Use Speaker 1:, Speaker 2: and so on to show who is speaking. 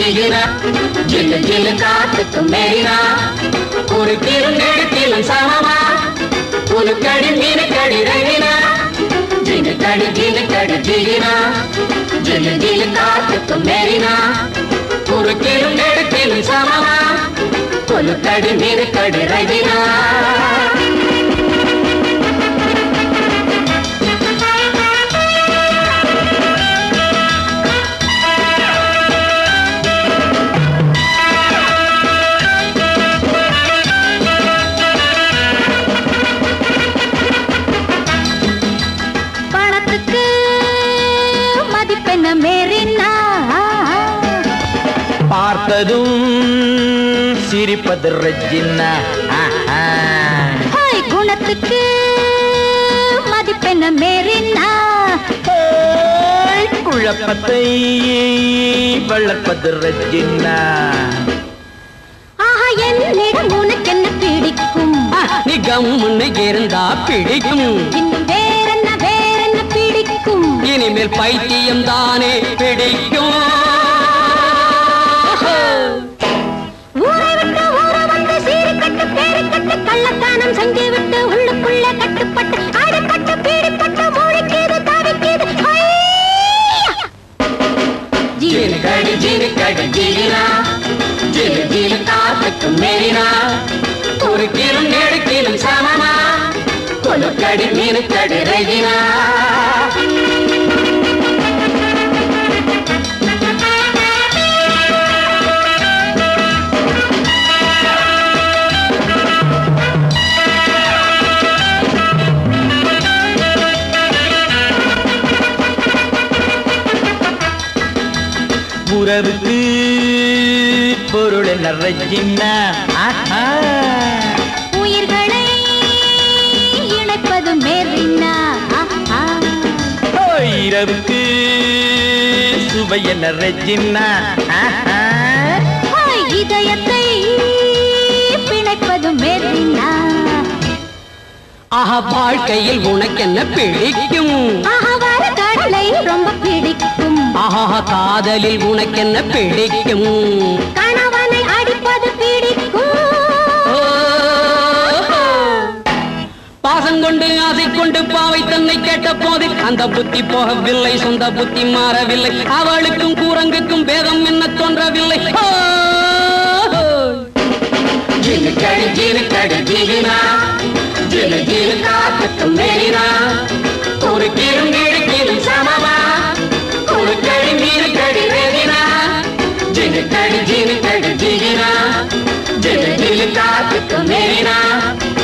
Speaker 1: ஜிகினா ஜில்லு ஜில்லு காத்துக்கு மேரினா ஒரு திருநெடுத்திலும் சமமா ஒரு கடி மீன் கடி ரவினா ஜினு கடி ஜினு கடி ஜிகினா ஜில்லு ஜில்லு காத்துக்கு மேரினா ஒரு திருநெடுத்திலும் சமமா ஒரு கடி மீன் கடி ரவினா
Speaker 2: பணத்துக்கு மதிப்பெண்ண மேறினா
Speaker 3: பார்த்ததும் சிரிப்பது ரெஜினா ஆஹா.
Speaker 2: ஹாய் குணத்துக்கு மதிப்பெண்ண மேறினா
Speaker 3: ஏய், குழப்பத்தை வளர்ப்பது ரெஜினா
Speaker 2: ஆஹா என்னிடம் உனக்கு என்ன பிடிக்கும்
Speaker 1: நீ கம்முன்னு இருந்தா பிடிக்கும்
Speaker 2: இன்னும் வேறென்ன வேறென்ன பிடிக்கும்
Speaker 1: இனிமேல் பைத்தியம் தானே பிடிக்கும்
Speaker 2: ஊரை விட்டு ஊரை வந்து சீரு கட்டு பேரு கட்டு கள்ளத்தானம் செஞ்சு விட்டு உள்ளுக்குள்ள கட்டுப்பட்டு அடிப்பட்டு பீடிப்பட்டு மூழ்கிது தவிக்கிது ஐயா!
Speaker 1: ஜீனு கடி ஜீனு கடி ஜீனா ஜீனு ஜீனு காத்துக்கு மேரினா ஒரு கிலும் ஏழு கிலும் சமமா கொலு கடி மீனு கடி ரகினா
Speaker 3: உறவுக்கு பொருள் என்ன ரெஜினா ஆஹா.
Speaker 2: உயிர்களை இணைப்பது மேறினா ஆஹா.
Speaker 3: ஓ, இரவுக்கு சுவை என்ன ரெஜினா ஆஹா.
Speaker 2: ஹாய், இதயத்தை பிணைப்பது மேறினா
Speaker 1: ஆஹா வாழ்க்கையில் உனக்கு என்ன பிடிக்கும்
Speaker 2: ஆஹா வர கடலை ரொம்ப பிடிக்கும்
Speaker 1: ஆஹா காதலில் உனக்கு என்ன பிடிக்கும்
Speaker 2: கணவனை அடிப்பது பிடிக்கும்
Speaker 1: பாசம் கொண்டு ஆசை கொண்டு பாவை தன்னை கேட்ட போது அந்த புத்தி போகவில்லை சொந்த புத்தி மாறவில்லை அவளுக்கும் கூரங்குக்கும் பேதம் என்ன தோன்றவில்லை ஓ! ஜிலு கடி ஜிலு கடி ஜிகினா ஜிலு ஜிலு காத்துக்கு மேலினா ஒரு கீழும் ஏழு கீழும் சமமா ஒரு கடி மீறு கடி வேதினா ஜிலு கடி ஜிலு கடி ஜிகினா ஜிலு ஜிலு காத்துக்கு மேலினா